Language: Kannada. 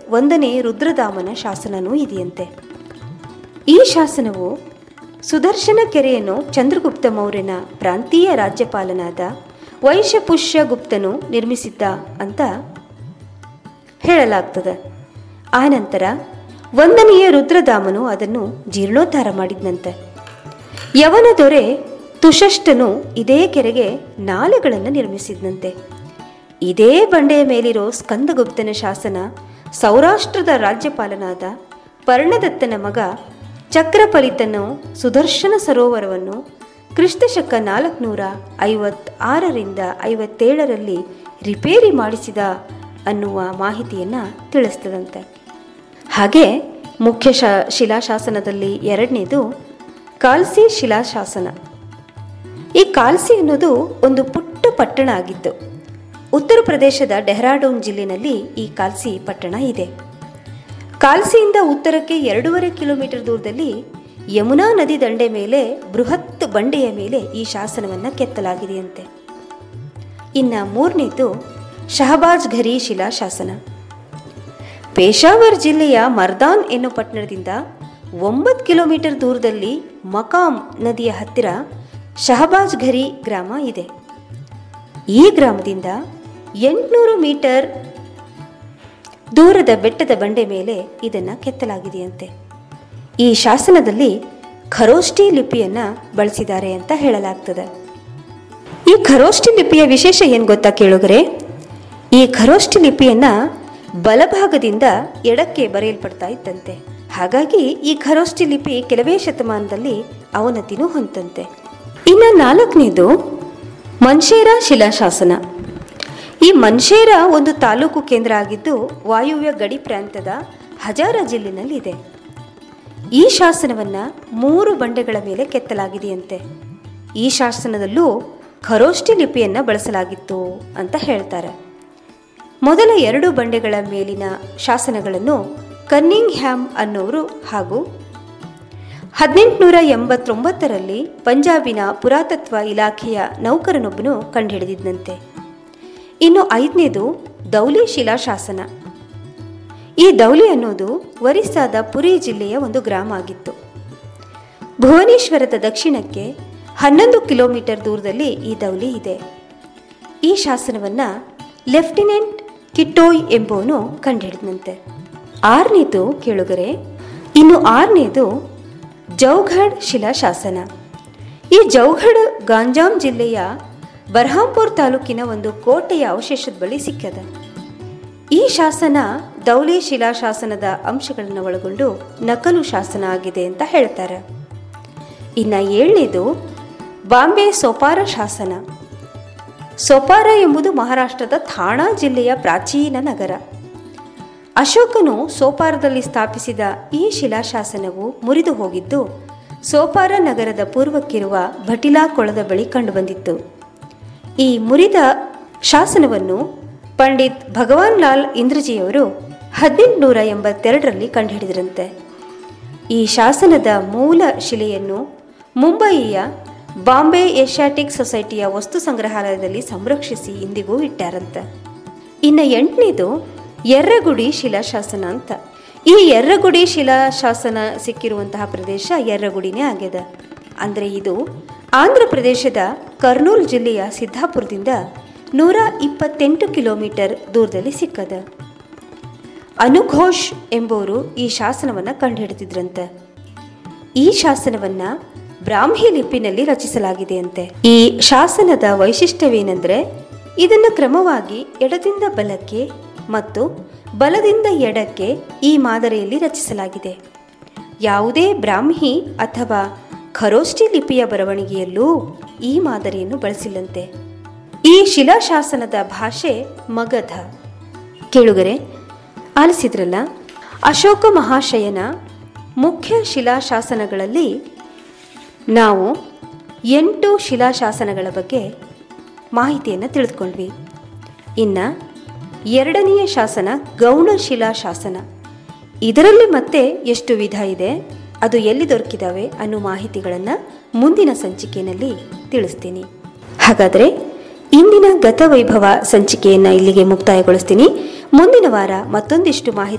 ಒಂದನೇ ರುದ್ರದಾಮನ ಶಾಸನನೂ ಇದೆಯಂತೆ ಈ ಶಾಸನವು ಸುದರ್ಶನ ಕೆರೆಯನ್ನು ಚಂದ್ರಗುಪ್ತ ಮೌರ್ಯನ ಪ್ರಾಂತೀಯ ರಾಜ್ಯಪಾಲನಾದ ವೈಶಪುಷ್ಯ ಗುಪ್ತನು ನಿರ್ಮಿಸಿದ್ದ ಅಂತ ಹೇಳಲಾಗ್ತದೆ ಆನಂತರ ಒಂದನೆಯ ರುದ್ರದಾಮನು ಅದನ್ನು ಜೀರ್ಣೋದ್ಧಾರ ಮಾಡಿದ್ನಂತೆ ಯವನ ದೊರೆ ತುಷಷ್ಟನು ಇದೇ ಕೆರೆಗೆ ನಾಲೆಗಳನ್ನು ನಿರ್ಮಿಸಿದ್ನಂತೆ ಇದೇ ಬಂಡೆಯ ಮೇಲಿರೋ ಸ್ಕಂದಗುಪ್ತನ ಶಾಸನ ಸೌರಾಷ್ಟ್ರದ ರಾಜ್ಯಪಾಲನಾದ ಪರ್ಣದತ್ತನ ಮಗ ಚಕ್ರಪಲಿತನು ಸುದರ್ಶನ ಸರೋವರವನ್ನು ಕ್ರಿಸ್ತಶಕ ನಾಲ್ಕುನೂರ ಐವತ್ತಾರರಿಂದ ಐವತ್ತೇಳರಲ್ಲಿ ರಿಪೇರಿ ಮಾಡಿಸಿದ ಅನ್ನುವ ಮಾಹಿತಿಯನ್ನು ತಿಳಿಸ್ತದಂತೆ ಹಾಗೆ ಮುಖ್ಯ ಶ ಶಿಲಾಶಾಸನದಲ್ಲಿ ಎರಡನೇದು ಕಾಲ್ಸಿ ಶಿಲಾಶಾಸನ ಈ ಕಾಲ್ಸಿ ಅನ್ನೋದು ಒಂದು ಪುಟ್ಟ ಪಟ್ಟಣ ಆಗಿತ್ತು ಉತ್ತರ ಪ್ರದೇಶದ ಡೆಹ್ರಾಡೂನ್ ಜಿಲ್ಲೆನಲ್ಲಿ ಈ ಕಾಲ್ಸಿ ಪಟ್ಟಣ ಇದೆ ಕಾಲ್ಸಿಯಿಂದ ಉತ್ತರಕ್ಕೆ ಎರಡೂವರೆ ಕಿಲೋಮೀಟರ್ ದೂರದಲ್ಲಿ ಯಮುನಾ ನದಿ ದಂಡೆ ಮೇಲೆ ಬೃಹತ್ ಬಂಡೆಯ ಮೇಲೆ ಈ ಶಾಸನವನ್ನು ಕೆತ್ತಲಾಗಿದೆಯಂತೆ ಇನ್ನ ಮೂರನೇದು ಶಹಬಾಜ್ ಘರಿ ಶಿಲಾಶಾಸನ ಪೇಶಾವರ್ ಜಿಲ್ಲೆಯ ಮರ್ದಾನ್ ಎನ್ನೋ ಪಟ್ಟಣದಿಂದ ಒಂಬತ್ತು ಕಿಲೋಮೀಟರ್ ದೂರದಲ್ಲಿ ಮಕಾಮ್ ನದಿಯ ಹತ್ತಿರ ಶಹಬಾಜ್ ಘರಿ ಗ್ರಾಮ ಇದೆ ಈ ಗ್ರಾಮದಿಂದ ಎಂಟುನೂರು ಮೀಟರ್ ದೂರದ ಬೆಟ್ಟದ ಬಂಡೆ ಮೇಲೆ ಇದನ್ನು ಕೆತ್ತಲಾಗಿದೆಯಂತೆ ಈ ಶಾಸನದಲ್ಲಿ ಖರೋಷ್ಠಿ ಲಿಪಿಯನ್ನು ಬಳಸಿದ್ದಾರೆ ಅಂತ ಹೇಳಲಾಗ್ತದೆ ಈ ಖರೋಷ್ಠಿ ಲಿಪಿಯ ವಿಶೇಷ ಏನು ಗೊತ್ತಾ ಕೇಳುಗರೆ ಈ ಖರೋಷ್ಠಿ ಲಿಪಿಯನ್ನು ಬಲಭಾಗದಿಂದ ಎಡಕ್ಕೆ ಬರೆಯಲ್ಪಡ್ತಾ ಇತ್ತಂತೆ ಹಾಗಾಗಿ ಈ ಖರೋಷ್ಠಿ ಲಿಪಿ ಕೆಲವೇ ಶತಮಾನದಲ್ಲಿ ಅವನತಿನೂ ಹೊಂದಂತೆ ಇನ್ನು ನಾಲ್ಕನೇದು ಮನ್ಷೇರ ಶಿಲಾಶಾಸನ ಈ ಮನ್ಷೇರ ಒಂದು ತಾಲೂಕು ಕೇಂದ್ರ ಆಗಿದ್ದು ವಾಯುವ್ಯ ಗಡಿ ಪ್ರಾಂತದ ಹಜಾರ ಜಿಲ್ಲೆನಲ್ಲಿದೆ ಈ ಶಾಸನವನ್ನು ಮೂರು ಬಂಡೆಗಳ ಮೇಲೆ ಕೆತ್ತಲಾಗಿದೆಯಂತೆ ಈ ಶಾಸನದಲ್ಲೂ ಖರೋಷ್ಠಿ ಲಿಪಿಯನ್ನು ಬಳಸಲಾಗಿತ್ತು ಅಂತ ಹೇಳ್ತಾರೆ ಮೊದಲ ಎರಡು ಬಂಡೆಗಳ ಮೇಲಿನ ಶಾಸನಗಳನ್ನು ಕನ್ನಿಂಗ್ ಹ್ಯಾಮ್ ಅನ್ನೋರು ಹಾಗೂ ಹದಿನೆಂಟುನೂರ ಎಂಬತ್ತೊಂಬತ್ತರಲ್ಲಿ ಪಂಜಾಬಿನ ಪುರಾತತ್ವ ಇಲಾಖೆಯ ನೌಕರನೊಬ್ಬನು ಕಂಡುಹಿಡಿದಿದ್ದಂತೆ ಇನ್ನು ಐದನೇದು ದೌಲಿ ಶಿಲಾಶಾಸನ ಈ ದೌಲಿ ಅನ್ನೋದು ಒರಿಸ್ಸಾದ ಪುರಿ ಜಿಲ್ಲೆಯ ಒಂದು ಗ್ರಾಮ ಆಗಿತ್ತು ಭುವನೇಶ್ವರದ ದಕ್ಷಿಣಕ್ಕೆ ಹನ್ನೊಂದು ಕಿಲೋಮೀಟರ್ ದೂರದಲ್ಲಿ ಈ ದೌಲಿ ಇದೆ ಈ ಶಾಸನವನ್ನು ಲೆಫ್ಟಿನೆಂಟ್ ಕಿಟ್ಟೋಯ್ ಎಂಬುವನು ಕಂಡುಹಿಡಿದಂತೆ ಆರನೇದು ಕೇಳುಗರೆ ಇನ್ನು ಆರನೇದು ಜೌಘಡ್ ಶಿಲಾಶಾಸನ ಈ ಜೌಘಡ್ ಗಾಂಜಾಂ ಜಿಲ್ಲೆಯ ಬರ್ಹಾಂಪುರ್ ತಾಲೂಕಿನ ಒಂದು ಕೋಟೆಯ ಅವಶೇಷದ ಬಳಿ ಸಿಕ್ಕದ ಈ ಶಾಸನ ದೌಲಿ ಶಿಲಾಶಾಸನದ ಅಂಶಗಳನ್ನು ಒಳಗೊಂಡು ನಕಲು ಶಾಸನ ಆಗಿದೆ ಅಂತ ಹೇಳ್ತಾರೆ ಇನ್ನ ಏಳನೇದು ಬಾಂಬೆ ಸೋಪಾರ ಶಾಸನ ಸೋಪಾರ ಎಂಬುದು ಮಹಾರಾಷ್ಟ್ರದ ಥಾಣಾ ಜಿಲ್ಲೆಯ ಪ್ರಾಚೀನ ನಗರ ಅಶೋಕನು ಸೋಪಾರದಲ್ಲಿ ಸ್ಥಾಪಿಸಿದ ಈ ಶಿಲಾಶಾಸನವು ಮುರಿದು ಹೋಗಿದ್ದು ಸೋಪಾರ ನಗರದ ಪೂರ್ವಕ್ಕಿರುವ ಭಟಿಲಾ ಕೊಳದ ಬಳಿ ಕಂಡುಬಂದಿತ್ತು ಈ ಮುರಿದ ಶಾಸನವನ್ನು ಪಂಡಿತ್ ಭಗವಾನ್ ಲಾಲ್ ಇಂದ್ರಜಿಯವರು ಹದಿನೆಂಟುನೂರ ಎಂಬತ್ತೆರಡರಲ್ಲಿ ಕಂಡುಹಿಡಿದರಂತೆ ಈ ಶಾಸನದ ಮೂಲ ಶಿಲೆಯನ್ನು ಮುಂಬಯಿಯ ಬಾಂಬೆ ಏಷ್ಯಾಟಿಕ್ ಸೊಸೈಟಿಯ ವಸ್ತು ಸಂಗ್ರಹಾಲಯದಲ್ಲಿ ಸಂರಕ್ಷಿಸಿ ಇಂದಿಗೂ ಇಟ್ಟಾರಂತೆ ಇನ್ನು ಎಂಟನೇದು ಎರ್ರಗುಡಿ ಶಿಲಾಶಾಸನ ಅಂತ ಈ ಎರ್ರಗುಡಿ ಶಿಲಾಶಾಸನ ಸಿಕ್ಕಿರುವಂತಹ ಪ್ರದೇಶ ಎರ್ರಗುಡಿನೇ ಆಗ್ಯದ ಅಂದರೆ ಇದು ಆಂಧ್ರ ಪ್ರದೇಶದ ಕರ್ನೂಲ್ ಜಿಲ್ಲೆಯ ಸಿದ್ದಾಪುರದಿಂದ ನೂರ ಇಪ್ಪತ್ತೆಂಟು ಕಿಲೋಮೀಟರ್ ದೂರದಲ್ಲಿ ಸಿಕ್ಕದ ಅನುಘೋಷ್ ಎಂಬುವರು ಈ ಶಾಸನವನ್ನು ಕಂಡುಹಿಡಿದಿದ್ರಂತೆ ಈ ಶಾಸನವನ್ನ ಬ್ರಾಹ್ಮಿ ಲಿಪಿನಲ್ಲಿ ರಚಿಸಲಾಗಿದೆಯಂತೆ ಈ ಶಾಸನದ ವೈಶಿಷ್ಟ್ಯವೇನೆಂದರೆ ಇದನ್ನು ಕ್ರಮವಾಗಿ ಎಡದಿಂದ ಬಲಕ್ಕೆ ಮತ್ತು ಬಲದಿಂದ ಎಡಕ್ಕೆ ಈ ಮಾದರಿಯಲ್ಲಿ ರಚಿಸಲಾಗಿದೆ ಯಾವುದೇ ಬ್ರಾಹ್ಮಿ ಅಥವಾ ಖರೋಷ್ಠಿ ಲಿಪಿಯ ಬರವಣಿಗೆಯಲ್ಲೂ ಈ ಮಾದರಿಯನ್ನು ಬಳಸಿಲ್ಲಂತೆ ಈ ಶಿಲಾಶಾಸನದ ಭಾಷೆ ಮಗಧ ಕೇಳುಗರೆ ಆಲಿಸಿದ್ರಲ್ಲ ಅಶೋಕ ಮಹಾಶಯನ ಮುಖ್ಯ ಶಿಲಾಶಾಸನಗಳಲ್ಲಿ ನಾವು ಎಂಟು ಶಿಲಾಶಾಸನಗಳ ಬಗ್ಗೆ ಮಾಹಿತಿಯನ್ನು ತಿಳಿದುಕೊಂಡ್ವಿ ಇನ್ನು ಎರಡನೆಯ ಶಾಸನ ಗೌಣ ಶಿಲಾಶಾಸನ ಇದರಲ್ಲಿ ಮತ್ತೆ ಎಷ್ಟು ವಿಧ ಇದೆ ಅದು ಎಲ್ಲಿ ದೊರಕಿದಾವೆ ಅನ್ನೋ ಮಾಹಿತಿಗಳನ್ನು ಮುಂದಿನ ಸಂಚಿಕೆಯಲ್ಲಿ ತಿಳಿಸ್ತೀನಿ ಹಾಗಾದರೆ ಇಂದಿನ ಗತವೈಭವ ಸಂಚಿಕೆಯನ್ನು ಇಲ್ಲಿಗೆ ಮುಕ್ತಾಯಗೊಳಿಸ್ತೀನಿ ಮುಂದಿನ ವಾರ ಮತ್ತೊಂದಿಷ್ಟು ಮಾಹಿತಿ